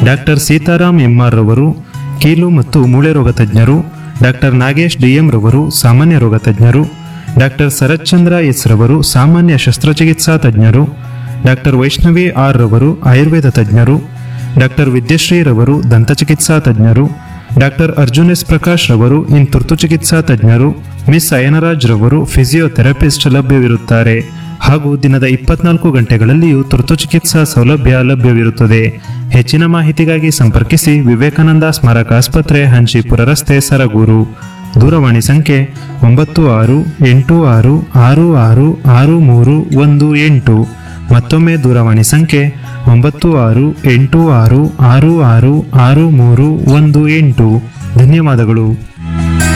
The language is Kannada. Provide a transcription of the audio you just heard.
ಡಾಕ್ಟರ್ ಸೀತಾರಾಮ್ ಎಂಆರ್ ರವರು ಕೀಲು ಮತ್ತು ಮೂಳೆ ರೋಗ ತಜ್ಞರು ಡಾಕ್ಟರ್ ನಾಗೇಶ್ ಡಿಎಂ ರವರು ಸಾಮಾನ್ಯ ರೋಗ ತಜ್ಞರು ಡಾಕ್ಟರ್ ಶರತ್ಚಂದ್ರ ಎಸ್ ರವರು ಸಾಮಾನ್ಯ ಶಸ್ತ್ರಚಿಕಿತ್ಸಾ ತಜ್ಞರು ಡಾಕ್ಟರ್ ವೈಷ್ಣವಿ ಆರ್ ರವರು ಆಯುರ್ವೇದ ತಜ್ಞರು ಡಾಕ್ಟರ್ ವಿದ್ಯಶ್ರೀ ರವರು ದಂತಚಿಕಿತ್ಸಾ ತಜ್ಞರು ಡಾಕ್ಟರ್ ಅರ್ಜುನ್ ಎಸ್ ಪ್ರಕಾಶ್ ರವರು ಇನ್ ತುರ್ತು ಚಿಕಿತ್ಸಾ ತಜ್ಞರು ಮಿಸ್ ಅಯನರಾಜ್ ರವರು ಫಿಸಿಯೋಥೆರಪಿಸ್ಟ್ ಲಭ್ಯವಿರುತ್ತಾರೆ ಹಾಗೂ ದಿನದ ಇಪ್ಪತ್ನಾಲ್ಕು ಗಂಟೆಗಳಲ್ಲಿಯೂ ತುರ್ತು ಚಿಕಿತ್ಸಾ ಸೌಲಭ್ಯ ಲಭ್ಯವಿರುತ್ತದೆ ಹೆಚ್ಚಿನ ಮಾಹಿತಿಗಾಗಿ ಸಂಪರ್ಕಿಸಿ ವಿವೇಕಾನಂದ ಸ್ಮಾರಕ ಆಸ್ಪತ್ರೆ ಹಂಚಿಪುರ ರಸ್ತೆ ಸರಗೂರು ದೂರವಾಣಿ ಸಂಖ್ಯೆ ಒಂಬತ್ತು ಆರು ಎಂಟು ಆರು ಆರು ಆರು ಆರು ಮೂರು ಒಂದು ಎಂಟು ಮತ್ತೊಮ್ಮೆ ದೂರವಾಣಿ ಸಂಖ್ಯೆ ಒಂಬತ್ತು ಆರು ಎಂಟು ಆರು ಆರು ಆರು ಆರು ಮೂರು ಒಂದು ಎಂಟು ಧನ್ಯವಾದಗಳು